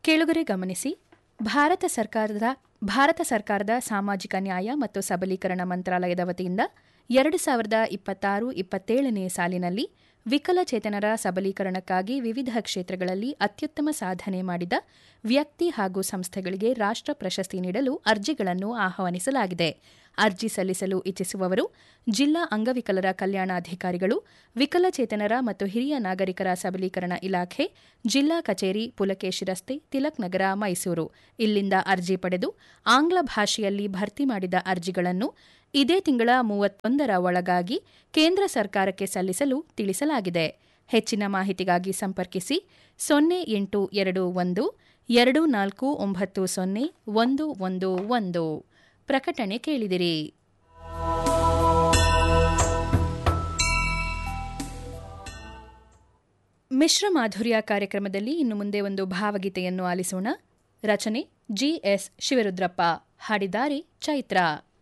ಕೇಳುಗರೆ ಗಮನಿಸಿ ಭಾರತ ಸರ್ಕಾರದ ಭಾರತ ಸರ್ಕಾರದ ಸಾಮಾಜಿಕ ನ್ಯಾಯ ಮತ್ತು ಸಬಲೀಕರಣ ಮಂತ್ರಾಲಯದ ವತಿಯಿಂದ ಎರಡು ಸಾವಿರದ ಇಪ್ಪತ್ತಾರು ಇಪ್ಪತ್ತೇಳನೇ ಸಾಲಿನಲ್ಲಿ ವಿಕಲಚೇತನರ ಸಬಲೀಕರಣಕ್ಕಾಗಿ ವಿವಿಧ ಕ್ಷೇತ್ರಗಳಲ್ಲಿ ಅತ್ಯುತ್ತಮ ಸಾಧನೆ ಮಾಡಿದ ವ್ಯಕ್ತಿ ಹಾಗೂ ಸಂಸ್ಥೆಗಳಿಗೆ ರಾಷ್ಟ್ರ ಪ್ರಶಸ್ತಿ ನೀಡಲು ಅರ್ಜಿಗಳನ್ನು ಆಹ್ವಾನಿಸಲಾಗಿದೆ ಅರ್ಜಿ ಸಲ್ಲಿಸಲು ಇಚ್ಛಿಸುವವರು ಜಿಲ್ಲಾ ಅಂಗವಿಕಲರ ಕಲ್ಯಾಣಾಧಿಕಾರಿಗಳು ವಿಕಲಚೇತನರ ಮತ್ತು ಹಿರಿಯ ನಾಗರಿಕರ ಸಬಲೀಕರಣ ಇಲಾಖೆ ಜಿಲ್ಲಾ ಕಚೇರಿ ಪುಲಕೇಶಿ ರಸ್ತೆ ತಿಲಕ್ ನಗರ ಮೈಸೂರು ಇಲ್ಲಿಂದ ಅರ್ಜಿ ಪಡೆದು ಆಂಗ್ಲ ಭಾಷೆಯಲ್ಲಿ ಭರ್ತಿ ಮಾಡಿದ ಅರ್ಜಿಗಳನ್ನು ಇದೇ ತಿಂಗಳ ಮೂವತ್ತೊಂದರ ಒಳಗಾಗಿ ಕೇಂದ್ರ ಸರ್ಕಾರಕ್ಕೆ ಸಲ್ಲಿಸಲು ತಿಳಿಸಲಾಗಿದೆ ಹೆಚ್ಚಿನ ಮಾಹಿತಿಗಾಗಿ ಸಂಪರ್ಕಿಸಿ ಸೊನ್ನೆ ಎಂಟು ಎರಡು ಒಂದು ಎರಡು ನಾಲ್ಕು ಒಂಬತ್ತು ಸೊನ್ನೆ ಒಂದು ಒಂದು ಒಂದು ಪ್ರಕಟಣೆ ಕೇಳಿದಿರಿ ಮಿಶ್ರ ಮಾಧುರ್ಯ ಕಾರ್ಯಕ್ರಮದಲ್ಲಿ ಇನ್ನು ಮುಂದೆ ಒಂದು ಭಾವಗೀತೆಯನ್ನು ಆಲಿಸೋಣ ರಚನೆ ಜಿಎಸ್ ಶಿವರುದ್ರಪ್ಪ ಹಾಡಿದ್ದಾರೆ ಚೈತ್ರ